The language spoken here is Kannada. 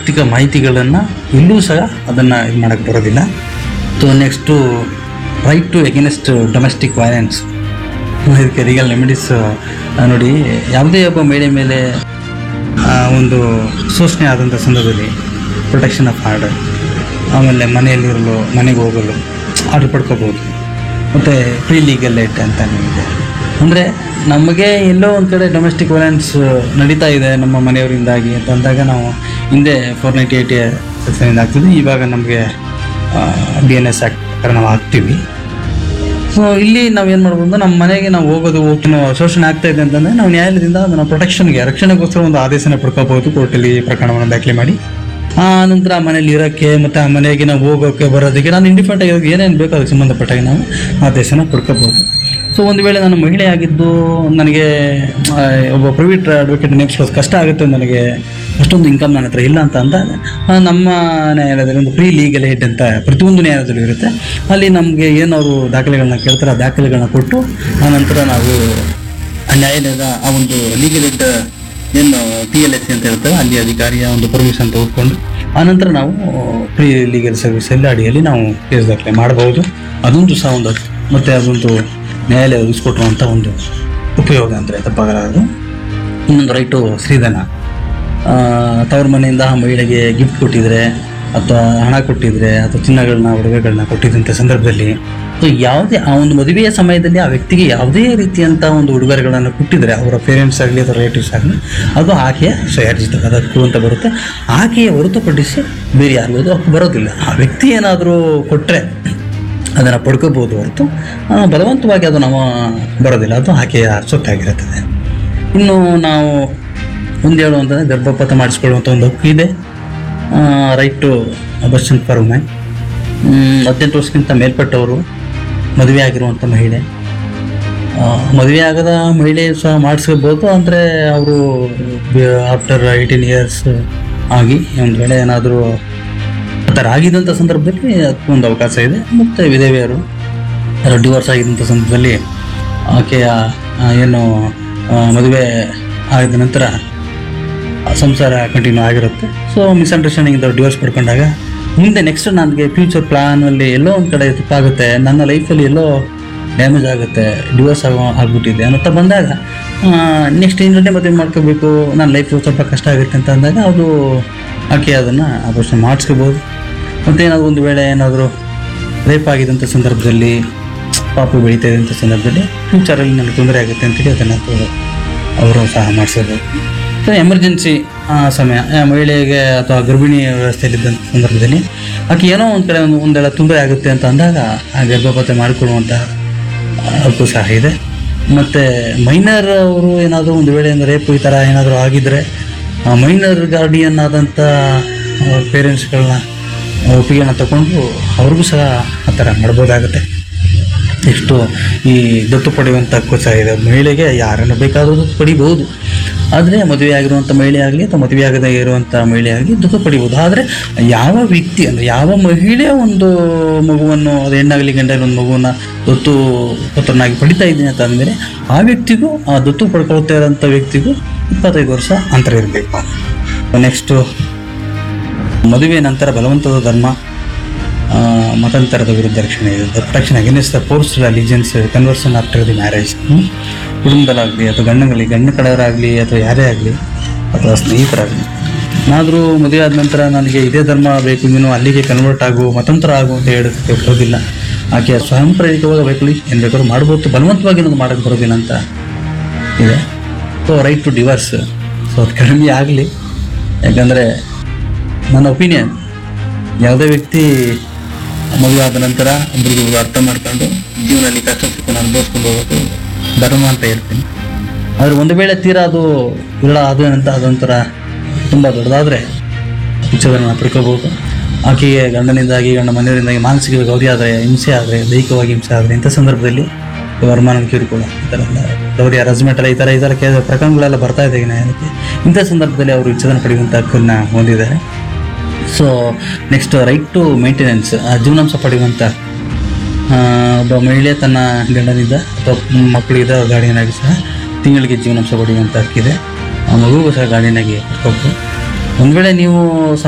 ವೈಯಕ್ತಿಕ ಮಾಹಿತಿಗಳನ್ನು ಇಲ್ಲೂ ಸಹ ಅದನ್ನು ಇದು ಮಾಡೋಕ್ಕೆ ಬರೋದಿಲ್ಲ so next right to against domestic violence ಇದಕ್ಕೆ ಲೀಗಲ್ ರೆಮಿಡೀಸ್ ನೋಡಿ ಯಾವುದೇ ಒಬ್ಬ ಮಹಿಳೆ ಮೇಲೆ ಆ, ಒಂದು ಶೋಷಣೆ ಆದಂಥ ಸಂದರ್ಭದಲ್ಲಿ ಪ್ರೊಟೆಕ್ಷನ್ ಆಫ್ ಆರ್ಡರ್ ಆಮೇಲೆ ಮನೆಯಲ್ಲಿರಲು ಮನೆಗೆ ಹೋಗಲು ಆರ್ಡರ್ ಪಡ್ಕೋಬೋದು ಮತ್ತು ಫ್ರೀ ಲೀಗಲ್ ಏಟ್ ಅಂತ ಇದೆ ಅಂದರೆ ನಮಗೆ ಎಲ್ಲೋ ಒಂದು ಕಡೆ ಡೊಮೆಸ್ಟಿಕ್ ವೈಲೆನ್ಸ್ ನಡೀತಾ ಇದೆ ನಮ್ಮ ಮನೆಯವರಿಂದಾಗಿ ಅಂತ ಅಂದಾಗ ನಾವು ಹಿಂದೆ ಫೋರ್ ನೈಂಟಿ ಏಯ್ಟಿ ಸೆಕ್ಷನಿಂದ ಆಗ್ತಿದ್ವಿ ಇವಾಗ ನಮಗೆ ಡಿ ಎನ್ ಎಸ್ ಆ್ಯಕ್ಟ್ ಪ್ರಕಾರ ನಾವು ಹಾಕ್ತೀವಿ ಸೊ ಇಲ್ಲಿ ನಾವು ಏನು ಮಾಡ್ಬೋದು ಅಂದ್ರೆ ನಮ್ಮ ಮನೆಗೆ ನಾವು ಹೋಗೋದು ಹೋಗ್ತೀನೋ ಶೋಷಣೆ ಆಗ್ತಾ ಇದೆ ಅಂತಂದ್ರೆ ನಾವು ನ್ಯಾಯಾಲಯದಿಂದ ಅದನ್ನು ಪ್ರೊಟೆಕ್ಷನ್ಗೆ ರಕ್ಷಣೆಗೋಸ್ಕರ ಒಂದು ಆದೇಶನ ಪಡ್ಕೋಬಹುದು ಕೋರ್ಟಲ್ಲಿ ಪ್ರಕರಣವನ್ನು ದಾಖಲೆ ಮಾಡಿ ಆ ನಂತರ ಆ ಮನೇಲಿ ಇರೋಕ್ಕೆ ಮತ್ತು ಆ ಮನೆಗೆ ನಾವು ಹೋಗೋಕ್ಕೆ ಬರೋದಕ್ಕೆ ನಾನು ಇಂಡಿಪೆಂಡೆಂಟ್ ಆಗಿರೋದು ಏನೇನು ಬೇಕೋ ಅದಕ್ಕೆ ಸಂಬಂಧಪಟ್ಟಾಗ ನಾವು ಆದೇಶನ ಪಡ್ಕೋಬಹುದು ಸೊ ಒಂದು ವೇಳೆ ನಾನು ಮಹಿಳೆ ಆಗಿದ್ದು ನನಗೆ ಆ, ಒಬ್ಬ ಪ್ರೈವೇಟ್ ಅಡ್ವೊಕೇಟ್ ನೇಮಿಸೋದು ಕಷ್ಟ ಆಗುತ್ತೆ ನನಗೆ ಅಷ್ಟೊಂದು ಇನ್ಕಮ್ ನನ್ನ ಹತ್ರ ಇಲ್ಲ ಅಂತ ಅಂದಾಗ ಆ, ನಮ್ಮ ನ್ಯಾಯಾಲಯದಲ್ಲಿ ಒಂದು ಫ್ರೀ ಲೀಗಲ್ ಏಡ್ ಅಂತ ಪ್ರತಿಯೊಂದು ನ್ಯಾಯಾಲಯದಲ್ಲೂ ಇರುತ್ತೆ ಅಲ್ಲಿ ನಮಗೆ ಏನು ಅವರು ದಾಖಲೆಗಳನ್ನ ಕೇಳ್ತಾರೆ ಆ ದಾಖಲೆಗಳನ್ನ ಕೊಟ್ಟು ಆ ನಂತರ ನಾವು ಆ ನ್ಯಾಯಾಲಯದ ಆ ಒಂದು ಲೀಗಲ್ ಏಡ್ ಏನು ಪಿ ಎಲ್ ಎಸ್ ಅಂತ ಹೇಳ್ತಾರೆ ಅಲ್ಲಿ ಅಧಿಕಾರಿಯ ಒಂದು ಪರ್ಮಿಷನ್ ತೆಗೆದುಕೊಂಡು ಆನಂತರ ನಾವು ಫ್ರೀ ಲೀಗಲ್ ಸರ್ವಿಸಲ್ಲಿ ಅಡಿಯಲ್ಲಿ ನಾವು ಕೇಸ್ ದಾಖಲೆ ಮಾಡಬಹುದು ಅದೊಂದು ಸಹ ಒಂದು ಮತ್ತು ಅದೊಂದು ನ್ಯಾಯಾಲಯ ಒದಗಿಸ್ಕೊಟ್ಟಿರುವಂಥ ಒಂದು ಉಪಯೋಗ ಅಂದರೆ ತಪ್ಪಾಗಲಾರದು ಇನ್ನೊಂದು ರೈಟು ಶ್ರೀಧನ ಆ, ತವ್ರ ಮನೆಯಿಂದ ಆ ಮಹಿಳೆಗೆ ಗಿಫ್ಟ್ ಕೊಟ್ಟಿದ್ರೆ ಅಥವಾ ಹಣ ಕೊಟ್ಟಿದ್ರೆ ಅಥವಾ ಚಿನ್ನಗಳನ್ನ ಒಡವೆಗಳನ್ನ ಕೊಟ್ಟಿದ್ದಂಥ ಸಂದರ್ಭದಲ್ಲಿ ಸೊ ಯಾವುದೇ ಆ ಒಂದು ಮದುವೆಯ ಸಮಯದಲ್ಲಿ ಆ ವ್ಯಕ್ತಿಗೆ ಯಾವುದೇ ರೀತಿಯಂಥ ಒಂದು ಉಡುಗೊರೆಗಳನ್ನು ಕೊಟ್ಟಿದ್ರೆ ಅವರ ಪೇರೆಂಟ್ಸ್ ಆಗಲಿ ಅಥವಾ ರಿಲೇಟಿವ್ಸ್ ಆಗಲಿ ಅದು ಆಕೆಯ ಸ್ವಯಾರ್ಜಿತ ಅದಕ್ಕೂ ಅಂತ ಬರುತ್ತೆ ಆಕೆಯ ಹೊರತುಪಡಿಸಿ ಬೇರೆ ಯಾರಿಗೂ ಅದು ಹಕ್ಕು ಬರೋದಿಲ್ಲ ಆ ವ್ಯಕ್ತಿ ಏನಾದರೂ ಕೊಟ್ಟರೆ ಅದನ್ನು ಪಡ್ಕೋಬೋದು ಹೊರತು ಆ, ಬಲವಂತವಾಗಿ ಅದು ನಾವು ಬರೋದಿಲ್ಲ ಅದು ಆಕೆಯ ಸೊತ್ತಾಗಿರುತ್ತದೆ ಇನ್ನು ನಾವು ಮುಂದೆ ಹೇಳು ಅಂತಂದರೆ ಗರ್ಭಪಾತ ಮಾಡಿಸ್ಕೊಳ್ಳುವಂಥ ಒಂದು ಹಕ್ಕು ಇದೆ right to abortion for women ಹದಿನೆಂಟು ವರ್ಷಕ್ಕಿಂತ ಮೇಲ್ಪಟ್ಟವರು ಮದುವೆ ಆಗಿರುವಂಥ ಮಹಿಳೆ ಆ, ಮದುವೆ ಆಗದ ಮಹಿಳೆ ಸಹ ಮಾಡಿಸ್ಕೋಬೋದು ಅಂದರೆ ಅವರು ಆಫ್ಟರ್ ಏಯ್ಟೀನ್ ಇಯರ್ಸ್ ಆಗಿ ಒಂದು ವೇಳೆ ಏನಾದರೂ ಆ ಥರ ಆಗಿದ್ದಂಥ ಸಂದರ್ಭದಲ್ಲಿ ಅದಕ್ಕೂ ಒಂದು ಅವಕಾಶ ಇದೆ ಮತ್ತು ವಿಧವೆಯರು ಯಾರೋ ಡಿವೋರ್ಸ್ ಆಗಿದ್ದಂಥ ಸಂದರ್ಭದಲ್ಲಿ ಆಕೆಯ ಆ, ಏನು ಆ, ಮದುವೆ ಆಗಿದ ನಂತರ ಆ ಸಂಸಾರ ಕಂಟಿನ್ಯೂ ಆಗಿರುತ್ತೆ ಸೊ ಮಿಸ್ಅಂಡರ್ಸ್ಟ್ಯಾಂಡಿಂಗ್ ಡಿವೋರ್ಸ್ ಪಡ್ಕೊಂಡಾಗ ಮುಂದೆ ನೆಕ್ಸ್ಟ್ ನನಗೆ ಫ್ಯೂಚರ್ ಪ್ಲಾನಲ್ಲಿ ಎಲ್ಲೋ ಒಂದು ಕಡೆ ತಪ್ಪಾಗುತ್ತೆ ನನ್ನ ಲೈಫಲ್ಲಿ ಎಲ್ಲೋ ಡ್ಯಾಮೇಜ್ ಆಗುತ್ತೆ ಡಿವೋರ್ಸ್ ಆಗೋ ಆಗ್ಬಿಟ್ಟಿದೆ ಅನ್ನೋತ್ತ ಬಂದಾಗ ನೆಕ್ಸ್ಟ್ ಇನ್ನೊಂದೇ ಮದುವೆ ಮಾಡ್ಕೋಬೇಕು ನನ್ನ ಲೈಫ್ ಸ್ವಲ್ಪ ಕಷ್ಟ ಆಗುತ್ತೆ ಅಂತ ಅಂದಾಗ ಅದು ಆಕೆ ಅದನ್ನು ಆಪರೇಷನ್ ಮಾಡಿಸ್ಕೋಬೋದು ಮತ್ತು ಏನಾದರೂ ಒಂದು ವೇಳೆ ಏನಾದರೂ ರೇಪ್ ಆಗಿದ್ದಂಥ ಸಂದರ್ಭದಲ್ಲಿ ಪಾಪು ಬೆಳೀತಾ ಇದ್ದಂಥ ಸಂದರ್ಭದಲ್ಲಿ ಫ್ಯೂಚರಲ್ಲಿ ನನಗೆ ತೊಂದರೆ ಆಗುತ್ತೆ ಅಂತೇಳಿ ಅದನ್ನು ಅವರು ಸಹ ಮಾಡಿಸೋದು ಸೊ ಎಮರ್ಜೆನ್ಸಿ ಸಮಯ ಆ ಮಹಿಳೆಗೆ ಅಥವಾ ಗರ್ಭಿಣಿ ವ್ಯವಸ್ಥೆಯಲ್ಲಿದ್ದಂಥ ಸಂದರ್ಭದಲ್ಲಿ ಆಕೆ ಏನೋ ಒಂದು ಕಡೆ ಒಂದು ಒಂದೆಲ್ಲ ತೊಂದರೆ ಆಗುತ್ತೆ ಅಂತ ಅಂದಾಗ ಆ ಗರ್ಭಪಾತ ಮಾಡಿಕೊಳ್ಳುವಂಥ ಹಕ್ಕು ಸಹ ಇದೆ ಮತ್ತು ಮೈನರ್ ಅವರು ಏನಾದರೂ ಒಂದು ವೇಳೆ ರೇಪ್ ಈ ಥರ ಏನಾದರೂ ಆಗಿದ್ದರೆ ಮೈನರ್ ಗಾರ್ಡಿಯನ್ ಆದಂಥ ಪೇರೆಂಟ್ಸ್ಗಳನ್ನ ಒಪ್ಪಿಗೆನ ತಗೊಂಡು ಅವ್ರಿಗೂ ಸಹ ಆ ಥರ ಮಾಡ್ಬೋದಾಗುತ್ತೆ ಎಷ್ಟು ಈ ದತ್ತು ಪಡೆಯುವಂಥ ಹಕ್ಕು ಸಹ ಇದೆ ಮಹಿಳೆಗೆ ಯಾರನ್ನು ಬೇಕಾದರೂ ದತ್ತು ಪಡಿಬಹುದು ಆದರೆ ಮದುವೆ ಆಗಿರುವಂಥ ಮಹಿಳೆ ಆಗಲಿ ಅಥವಾ ಮದುವೆ ಆಗದೇ ಇರುವಂಥ ಮಹಿಳೆ ಆಗಲಿ ದತ್ತು ಪಡಿಬೋದು ಆದರೆ ಯಾವ ವ್ಯಕ್ತಿ ಅಂದರೆ ಯಾವ ಮಹಿಳೆ ಒಂದು ಮಗುವನ್ನು ಅದು ಹೆಣ್ಣಾಗಲಿ ಗಂಡಾಗಲಿ ಒಂದು ಮಗುವನ್ನು ದತ್ತು ಪುತ್ರನಾಗಿ ಪಡಿತಾ ಇದ್ದೀನಿ ಅಂತ ಅಂದಮೇಲೆ ಆ ವ್ಯಕ್ತಿಗೂ ಆ ದತ್ತು ಪಡ್ಕೊಳ್ತಾ ಇರೋಂಥ ವ್ಯಕ್ತಿಗೂ ಇಪ್ಪತ್ತೈದು ವರ್ಷ ಅಂತರ ಇರಬೇಕು ನೆಕ್ಸ್ಟು ಮದುವೆ ನಂತರ ಬಲವಂತದ ಧರ್ಮ ಆ, ಮತಾಂತರದ ವಿರುದ್ಧ ರಕ್ಷಣೆ ಇದೆ protection against the force allegiance conversion after the marriage ಕುಟುಂಬದಲ್ಲಾಗಲಿ ಅಥವಾ ಗಂಡಗಳಲ್ಲಿ ಗಂಡ ಕಡೆಯವರಾಗಲಿ ಅಥವಾ ಯಾರೇ ಆಗಲಿ ಅಥವಾ ಸ್ನೇಹಿತರಾಗಲಿ ಏನಾದರೂ ಮದುವೆ ಆದ ನಂತರ ನನಗೆ ಇದೇ ಧರ್ಮ ಬೇಕು ನೀನು ಅಲ್ಲಿಗೆ ಕನ್ವರ್ಟ್ ಆಗು ಮತಾಂತರ ಆಗು ಅಂತ ಹೇಳೋದಕ್ಕೆ ಬರೋದಿಲ್ಲ ಆಕೆ ಸ್ವಯಂ ಪ್ರೇರಿತವಾಗಿ ಬೇಕು ಏನು ಬೇಕಾದ್ರೂ ಮಾಡ್ಬೋದು ಬಲವಂತವಾಗಿ ನನಗೆ ಮಾಡೋಕ್ಕೆ ಬರೋದಿಲ್ಲ ಅಂತ ಇದೆ so right to divorce so ಅದು ಕಡಿಮೆ ಆಗಲಿ ಯಾಕಂದರೆ ನನ್ನ ಒಪಿನಿಯನ್ ಯಾವುದೇ ವ್ಯಕ್ತಿ ಮದುವೆ ಆದ ನಂತರ ಒಬ್ರಿಗೊಬ್ರು ಅರ್ಥ ಮಾಡ್ಕೊಂಡು ಜೀವನದಲ್ಲಿ ಕಷ್ಟ ಸುಖನ ಅನುಭವಿಸ್ಕೊಂಡು ಹೋಗೋದು ಧರ್ಮ ಅಂತ ಹೇಳ್ತೀನಿ ಆದರೆ ಒಂದು ವೇಳೆ ತೀರಾ ಅದು ಇಲ್ಲ ಅದು ಅಂತ ಅದೊಂಥರ ತುಂಬ ದೊಡ್ಡದಾದರೆ ವಿಚಾರವನ್ನು ಪಡ್ಕೋಬೋದು ಆಕೆಗೆ ಗಂಡನಿಂದಾಗಿ ಗಂಡ ಮನೆಯವರಿಂದಾಗಿ ಮಾನಸಿಕ ಗೌರಿ ಆದರೆ ಹಿಂಸೆ ಆದರೆ ದೈಹಿಕವಾಗಿ ಹಿಂಸೆ ಆದರೆ ಇಂಥ ಸಂದರ್ಭದಲ್ಲಿ ವರಮಾನ ಕಿರುಕುಳ ಈ ಥರ ಎಲ್ಲ ಗೌರಿ ಹರಾಸ್ಮೆಂಟ್ ಎಲ್ಲ ಈ ಥರ ಈ ಥರ ಕೆ ಪ್ರಕರಣಗಳೆಲ್ಲ ಬರ್ತಾ ಇದೆ ಈಗ ನ್ಯಾಯಾಲಯಕ್ಕೆ ಇಂಥ ಸಂದರ್ಭದಲ್ಲಿ ಅವರು ವಿಚ್ಛೇದನ ಪಡೆಯುವಂಥ ಹಕ್ಕನ್ನು ಹೊಂದಿದ್ದಾರೆ so next right to maintenance ಜೀವನಾಂಶ ಪಡೆಯುವಂಥ ಆ, ಒಬ್ಬ ಮಹಿಳೆ ತನ್ನ ಗಂಡನಿಂದ ಅಥವಾ ಮಕ್ಕಳಿಂದ ಗಾಡಿಯನ್ನಾಗಿ ಸಹ ತಿಂಗಳಿಗೆ ಜೀವನಾಂಶ ಪಡೆಯುವಂಥ ಹಕ್ಕಿದೆ ಆ ಮಗುಗೂ ಸಹ ಗಾಡಿನಾಗಿ ಪಡ್ಕೋಬೋದು ಒಂದು ವೇಳೆ ನೀವು